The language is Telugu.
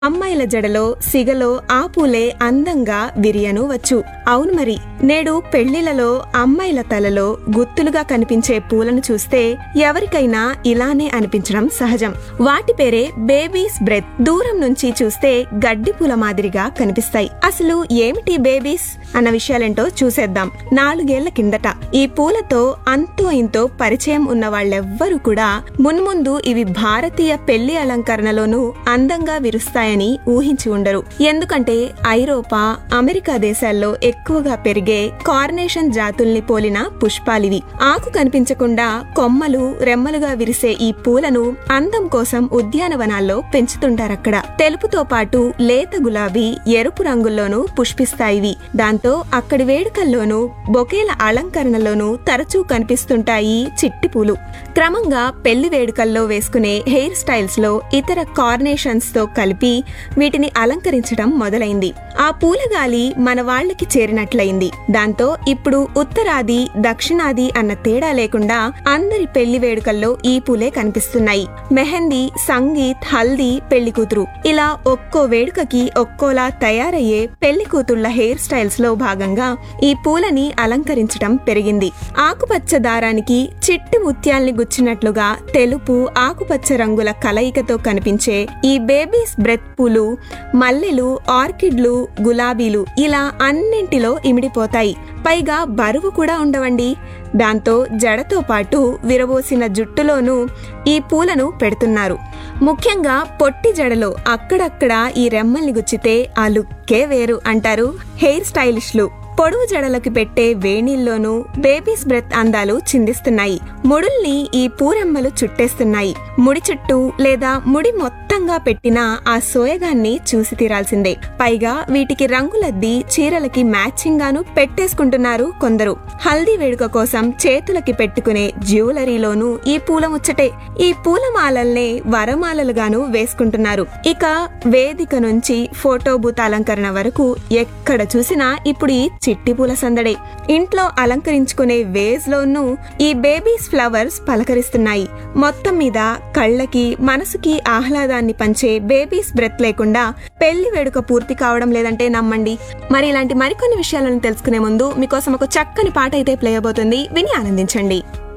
అమ్మాయిల జడలో సిగలో ఆ పూలే అందంగా విరియను వచ్చు అవును మరి నేడు పెళ్లిలలో అమ్మాయిల తలలో గుత్తులుగా కనిపించే పూలను చూస్తే ఎవరికైనా ఇలానే అనిపించడం సహజం వాటి పేరే బేబీస్ బ్రెత్ దూరం నుంచి చూస్తే గడ్డి పూల మాదిరిగా కనిపిస్తాయి అసలు ఏమిటి బేబీస్ అన్న విషయాలేంటో చూసేద్దాం నాలుగేళ్ల కిందట ఈ పూలతో అంతో ఇంతో పరిచయం ఉన్న వాళ్ళెవ్వరూ కూడా మున్ముందు ఇవి భారతీయ పెళ్లి అలంకరణలోనూ అందంగా విరుస్తాయని ఊహించి ఉండరు ఎందుకంటే ఐరోపా అమెరికా దేశాల్లో ఎక్కువగా పెరిగే కార్నేషన్ జాతుల్ని పోలిన పుష్పాలివి ఆకు కనిపించకుండా కొమ్మలు రెమ్మలుగా విరిసే ఈ పూలను అందం కోసం ఉద్యానవనాల్లో పెంచుతుంటారక్కడ తెలుపుతో పాటు లేత గులాబీ ఎరుపు రంగుల్లోనూ పుష్పిస్తాయివి దాంతో అక్కడి వేడుకల్లోనూ బొకేల అలంకరణలోనూ తరచూ కనిపిస్తుంటాయి చిట్టి పూలు క్రమంగా పెళ్లి వేడుకల్లో వేసుకునే హెయిర్ స్టైల్స్ లో ఇతర కార్నేషన్స్ తో కలిపి వీటిని అలంకరించడం మొదలైంది ఆ పూలగాలి మన వాళ్ళకి చేరినట్లయింది దాంతో ఇప్పుడు ఉత్తరాది దక్షిణాది అన్న తేడా లేకుండా అందరి పెళ్లి వేడుకల్లో ఈ పూలే కనిపిస్తున్నాయి మెహందీ సంగీత్ హల్దీ పెళ్లి కూతురు ఇలా ఒక్కో వేడుకకి ఒక్కోలా తయారయ్యే పెళ్లి కూతుళ్ల హెయిర్ స్టైల్స్ లో భాగంగా ఈ పూలని అలంకరించడం పెరిగింది ఆకుపచ్చ దారానికి చిట్టి ముత్యాల్ని గుచ్చినట్లుగా తెలుపు ఆకుపచ్చ రంగుల కలయికతో కనిపించే ఈ బేబీస్ బ్రెత్ పూలు మల్లెలు ఆర్కిడ్లు గులాబీలు ఇలా అన్నింటిలో ఇమిడిపోతాయి పైగా బరువు కూడా ఉండవండి దాంతో జడతో పాటు విరబోసిన జుట్టులోనూ ఈ పూలను పెడుతున్నారు ముఖ్యంగా పొట్టి జడలో అక్కడక్కడ ఈ రెమ్మల్ని గుచ్చితే ఆ లుక్కే వేరు అంటారు హెయిర్ స్టైలిష్లు పొడవు జడలకు పెట్టే వేణీల్లోనూ బేబీస్ బ్రెత్ అందాలు చిందిస్తున్నాయి ముడుల్ని ఈ పూరెమ్మలు చుట్టేస్తున్నాయి ముడి చుట్టూ లేదా ముడి మొత్తంగా పెట్టిన ఆ సోయగాన్ని చూసి తీరాల్సిందే పైగా వీటికి రంగులద్ది చీరలకి మ్యాచింగ్ గాను పెట్టేసుకుంటున్నారు కొందరు హల్దీ వేడుక కోసం చేతులకి పెట్టుకునే జ్యువెలరీలోనూ ఈ పూల ముచ్చటే ఈ పూలమాలల్నే వరమాలలుగాను వేసుకుంటున్నారు ఇక వేదిక నుంచి ఫోటో బూత్ అలంకరణ వరకు ఎక్కడ చూసినా ఇప్పుడు ఈ చిట్టి పూల సందడే ఇంట్లో అలంకరించుకునే వేజ్ లోనూ ఈ బేబీస్ ఫ్లవర్స్ పలకరిస్తున్నాయి మొత్తం మీద కళ్ళకి మనసుకి ఆహ్లాదాన్ని పంచే బేబీస్ బ్రెత్ లేకుండా పెళ్లి వేడుక పూర్తి కావడం లేదంటే నమ్మండి మరి ఇలాంటి మరికొన్ని విషయాలను తెలుసుకునే ముందు మీకోసం ఒక చక్కని పాట అయితే ప్లే అవబోతుంది విని ఆనందించండి